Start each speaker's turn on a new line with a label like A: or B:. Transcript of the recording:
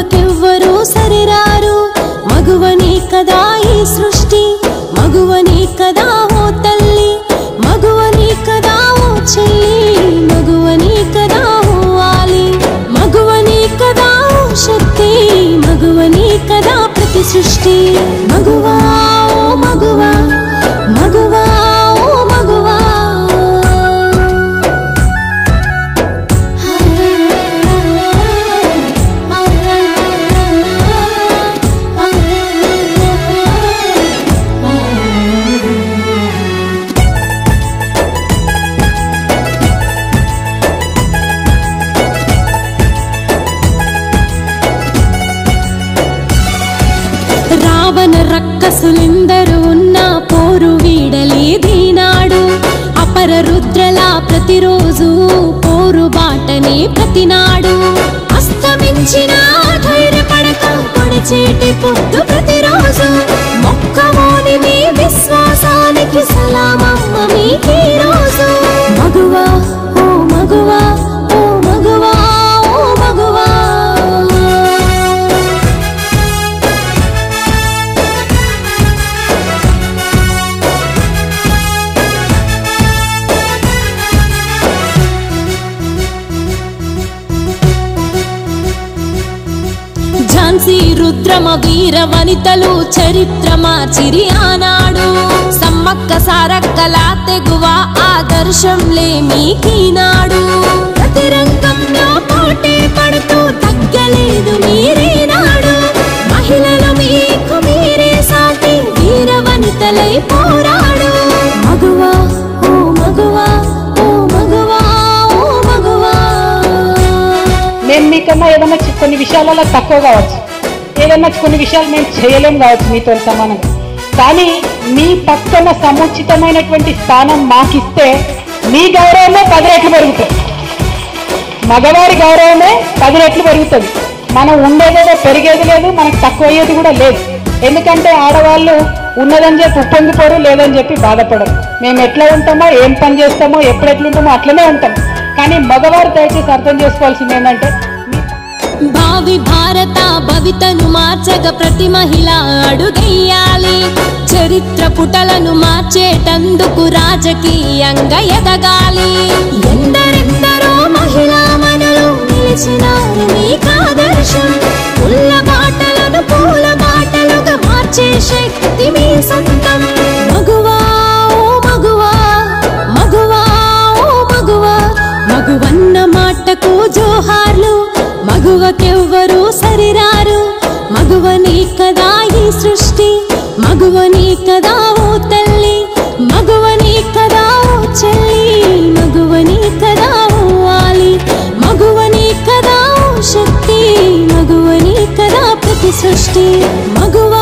A: మగువకెవ్వరూ సరిరారు మగువని కదా ఈ సృష్టి మగువని కదా ఓ తల్లి మగువని కదా ఓ చెల్లి మగువని కదా ఓ వాలి మగువని కదా ఓ శక్తి మగువని కదా ప్రతి సృష్టి మగువా ఓ మగువా మగువా ఓ మగువా రావణ రక్కసులెందరూ ఉన్న పోరు వీడలేదీనాడు అపర రుద్రలా ప్రతిరోజు పోరు బాటనే ప్రతినాడు అస్తమించిన ధైర్యపడక పొడిచేటి పొద్దు ప్రతిరోజు మొక్కమోని మీ విశ్వాసానికి సలామమ్మ మీకీ రోజు మగువా ఓ మగువా ఓ మగువా ఓ మగువా ఝాన్సీ రుద్రమ వీర వనితలు చరిత్ర మార్చిరి ఆనాడు సమ్మక్క సారక్కల తెగువ ఆదర్శంలే మీకీనాడు ప్రతి రంగంలో పోటీ పడుతూ తగ్గలేదు మీరేనాడు మహిళలు మీకు మీరే సాటి వీర వనితలై పోరాడు మగువా ఓ మగువా ఓ మగువా ఓ మగువా
B: మేము మీకన్నా ఏదైనా చి- కొన్ని విషయాలలో తక్కువ కావచ్చు ఏదైనా కొన్ని విషయాలు మేము చేయలేం కావచ్చు మీతో సమానంగా కానీ మీ పక్కన సముచితమైనటువంటి స్థానం మాకిస్తే మీ గౌరవమే పది రెట్లు పెరుగుతుంది మగవారి గౌరవమే పది రెట్లు పెరుగుతుంది మనం ఉండేదేదో పెరిగేది లేదు మనకు తక్కువ అయ్యేది కూడా లేదు ఎందుకంటే ఆడవాళ్ళు ఉన్నదని చెప్పి ఉప్పొంగిపోరు లేదని చెప్పి బాధపడరు మేము ఎట్లా ఉంటామో ఏం పని చేస్తామో ఎప్పుడు ఎట్లుంటామో అట్లనే ఉంటాం కానీ మగవారు దయచేసి అర్థం చేసుకోవాల్సింది ఏంటంటే
A: భావి భారత భవితను మార్చగ ప్రతి మహిళ అడుగెయ్యాలి చరిత్ర పుటలను మార్చేటందుకు రాజకీయంగా ఎదగాలి ఎందరెందరో మహిళా మనలు నిలిచినారు మీకాదర్శం పుల్ల బాటలను పూల బాటలుగా మార్చే శక్తి మీ సొంతం మగువా ఓ మగువా మగువా ఓ మగువా మగువన్న మాటకు జోహార్లు మగువకెవ్వరూ సరిరారు మగువని కదా ఈ సృష్టి మగువని కదా ఓ తల్లి మగువని కదా ఓ చెల్లి మగువని కదా ఓ వాలి మగువని కదా ఓ శక్తి మగువని కదా ప్రతి సృష్టి మగువా